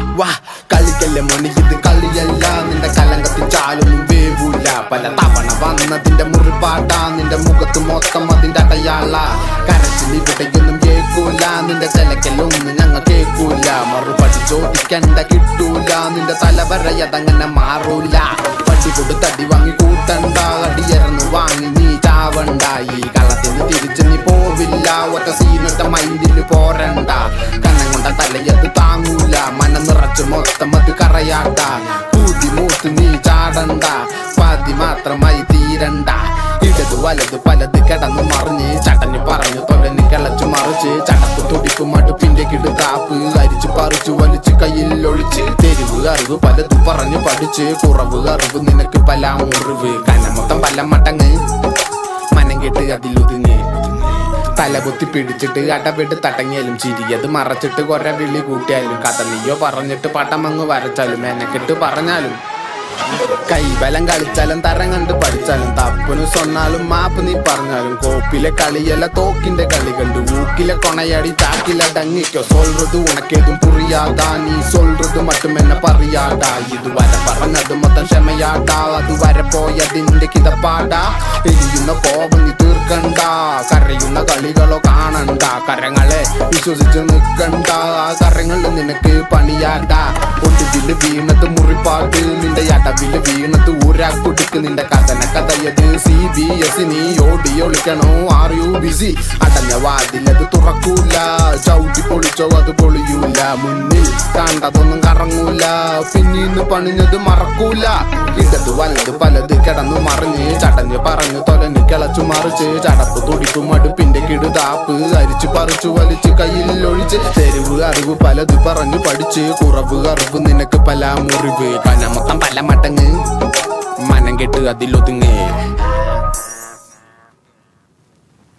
വാ കളിക്കല്ലേ മോനെ ഇത് കളിയല്ല നിന്റെ കലങ്കത്തിൽ ചാലൊന്നും വേവൂല പല തവണ വന്നതിന്റെ മുറിപ്പാട്ട നിന്റെ മുഖത്ത് മൊത്തം അതിന്റെ അടയാള കരച്ചിൽ ഇവിടെയൊന്നും കേൾക്കൂല നിന്റെ ചിലക്കലൊന്നും ഞങ്ങൾ കേൾക്കൂല മറുപടി ചോദിക്കണ്ട കിട്ടൂല നിന്റെ തലവരയതങ്ങനെ മാറൂല പട്ടി കൊണ്ട് തടി വാങ്ങി കൂട്ടണ്ട അടിയറന്നു വാങ്ങി നീ ചാവണ്ട ഈ കളത്തിന് തിരിച്ച് നീ പോവില്ല ഒറ്റ സീനൊറ്റ മൈൻഡില് പോരണ്ട കണ്ണം കൊണ്ട തലയത് താങ്ങൂല മനം നിറച്ച് മൊത്തം അത് കറയാട്ട പൂതി മൂത്ത് നീ ചാടണ്ട പാതി മാത്രമായി തീരണ്ട ഇടത് വലത് പലത് കിടന്നു മറിഞ്ഞ് ചടഞ്ഞു പറഞ്ഞു തൊലന് കിളച്ചു മറിച്ച് ചടപ്പ് തുടിപ്പ് മടുപ്പിന്റെ കിടു താപ്പ് അരിച്ചു പറിച്ചു വലിച്ചു കയ്യിൽ ഒളിച്ച് തെരുവ് അറിവ് പലത് പറഞ്ഞു പഠിച്ച് കുറവ് അറിവ് നിനക്ക് പല മുറിവ് കനമൊത്തം പല മടങ്ങ് മനം കെട്ട് അതിലൊതുങ്ങി തലകുത്തി പിടിച്ചിട്ട് അടവിട്ട് തടങ്ങിയാലും ചിരിയത് മറച്ചിട്ട് കുറെ വിളി കൂട്ടിയാലും കഥ നീയോ പറഞ്ഞിട്ട് പട്ടമങ്ങ് വരച്ചാലും എനക്കിട്ട് പറഞ്ഞാലും കൈബലം കളിച്ചാലും തരം കണ്ട് പഠിച്ചാലും തപ്പനു സ്വന്നാലും മാപ്പ് നീ പറഞ്ഞാലും കോപ്പിലെ കളിയല്ല തോക്കിന്റെ കളി കണ്ടു ഊക്കിലെ കൊണയാടി ചാക്കില ഡങ്ങിക്കോ സൊൽறது ഉണക്കേതും പുറിയാതാ നീ സൊൽறது മറ്റും എന്നെ പറയാടാ ഇതുവരെ പറഞ്ഞത് മൊത്തം ക്ഷമയാടാ അതുവരെ പോയതിന്റെ കിതപ്പാടാ എരിയുന്ന കോപം നീ തീർക്കണ്ട കരയുന്ന കളികളോ കാണണ്ട കരങ്ങളെ വിശ്വസിച്ച് നിൽക്കണ്ട ആ കരങ്ങളിൽ നിനക്ക് പണിയാടാ ഒടുവില് വീണത് മുറിപ്പാട്ട് നിന്റെ അടവില് വീണത് ഊരാക്കുടുക്ക് നിന്റെ കഥന കഥയത് സി ബി എസ് നീ ഓടി ഒളിക്കണോ ആർ യു ബിസി അടഞ്ഞ വാതിലത് തുറക്കൂല ചവിട്ടി പൊളിച്ചോ അത് പൊളിയൂല മുന്നിൽ കണ്ടതൊന്നും കറങ്ങൂല പിന്നീന്ന് പണിഞ്ഞത് മറക്കൂല ഇടത് വലത് പലത് കിടന്നു മറിഞ്ഞ് ചടഞ്ഞ് പറഞ്ഞു തൊലഞ്ഞ് കിളച്ചു മറിച്ച് ചടപ്പ് തുടിപ്പ് മടുപ്പിന്റെ കിടുതാപ്പ് അരിച്ചു പറിച്ചു വലിച്ച് കയ്യിൽ ഒഴിച്ച് തെരുവ് അറിവ് പലത് പറഞ്ഞു പഠിച്ച് കുറവ് അറിവ് നിനക്ക് പല മുറിവ് കനമൊത്തം പല മടങ്ങ് മനം കെട്ട് അതിലൊതുങ്ങേ